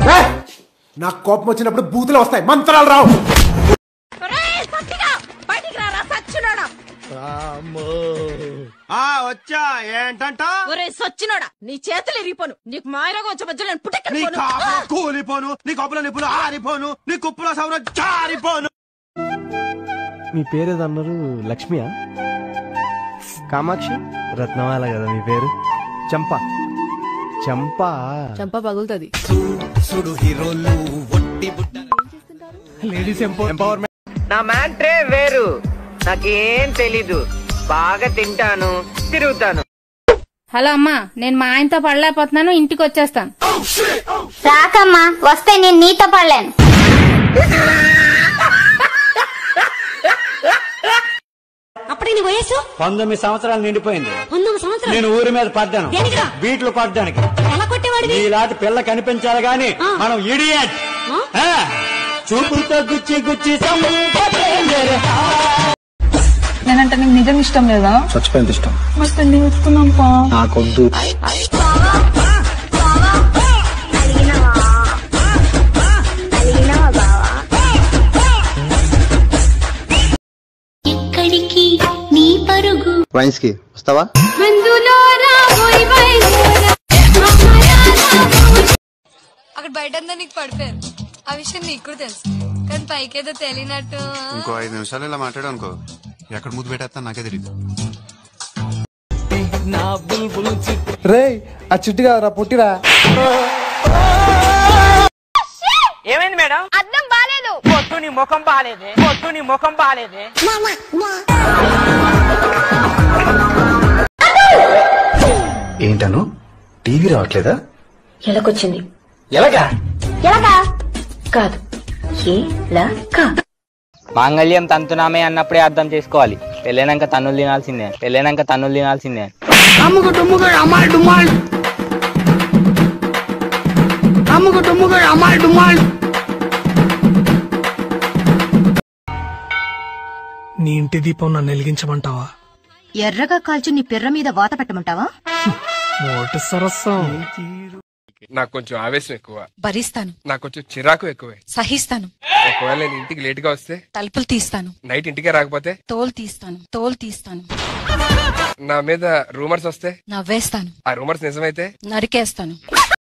నాకు కోపం వచ్చినప్పుడు బూతులు వస్తాయి మంత్రాలు రావు బయటికి రారా సచ్చినోడా ఆ వచ్చా ఏంటంట ఒరే సచ్చినోడా నీ చేతులు ఇరిగిపోను నీకు మాయరోగం వచ్చే మధ్యలో నేను నీ పుట్టెక్కను కాపులో కూలిపోను నీ కప్పుల నిప్పులు ఆరిపోను నీ కుప్పుల సౌర జారిపోను మీ పేరు ఏదన్నారు లక్ష్మియా కామాక్షి రత్నమాల కదా మీ పేరు చంప చంప చంప పగులుతుంది సుడు హీరోలు ఒట్టి లేడీస్ ఎంపవర్మెంట్ నా మ్యాంట్రే వేరు నాకేం తెలీదు బాగా తింటాను తిరుగుతాను హలో అమ్మా నేను మా ఆయనతో పడలేకపోతున్నాను ఇంటికి వచ్చేస్తాను రాకమ్మా వస్తే నేను నీతో పడలేను అప్పటికి నీ వయసు పంతొమ్మిది సంవత్సరాలు నిండిపోయింది పంతొమ్మిది సంవత్సరాలు నేను ఊరి మీద పడ్డాను దేనికిరా? బీట్లు పడ్డానికి ఎలా కొట్టేవాడివి ఇలాంటి పిల్ల కనిపించాలి గాని మనం ఇడియట్ చూపులతో గుచ్చి గుచ్చి సంపేందరే. నేనంటే నీకు నిజం ఇష్టం లేదా చచ్చిపోయింది ఇష్టం మరి పెళ్లి పెట్టుకున్నాం పా నాకొద్దు ఎక్కడికి నీ పరుగు వైన్స్ కి వస్తావా అక్కడ బయట నీకు పడిపోయారు ఆ విషయం నీకు కూడా తెలుసు కానీ పైకేదో తెలియనట్టు ఇంకో ఐదు నిమిషాలు ఇలా మాట్లాడు అనుకో ఎక్కడ ముద్దు పెట్టేస్తా నాకే తెలియదు రే ఆ చిట్టు కాదురా పుట్టిరా ఏమైంది మేడం అర్థం బాలేదు పొద్దు నీ ముఖం బాలేదే పొద్దు నీ ముఖం బాలేదే ఏంటను టీవీ రావట్లేదా ఎలాకొచ్చింది ఎలాగా ఎలాగా కాదు ఎలాగా మాంగళ్యం తంతునామే అన్నప్పుడే అర్థం చేసుకోవాలి పెళ్ళైనాక తన్నులు తినాల్సిందే పెళ్ళైనాక తన్నులు తినాల్సిందే నీ ఇంటి దీపం నన్ను వెలిగించమంటావా ఎర్రగా కాల్చి నీ పిర్ర మీద వాత పెట్టమంటావా మోటి సరస్సం నాకు కొంచెం ఆవేశం ఎక్కువ భరిస్తాను నాకు కొంచెం చిరాకు ఎక్కువే సహిస్తాను ఒకవేళ నేను ఇంటికి లేట్ గా వస్తే తలుపులు తీస్తాను నైట్ ఇంటికే రాకపోతే తోలు తీస్తాను తోలు తీస్తాను నా మీద రూమర్స్ వస్తే నవ్వేస్తాను ఆ రూమర్స్ నిజమైతే నరికేస్తాను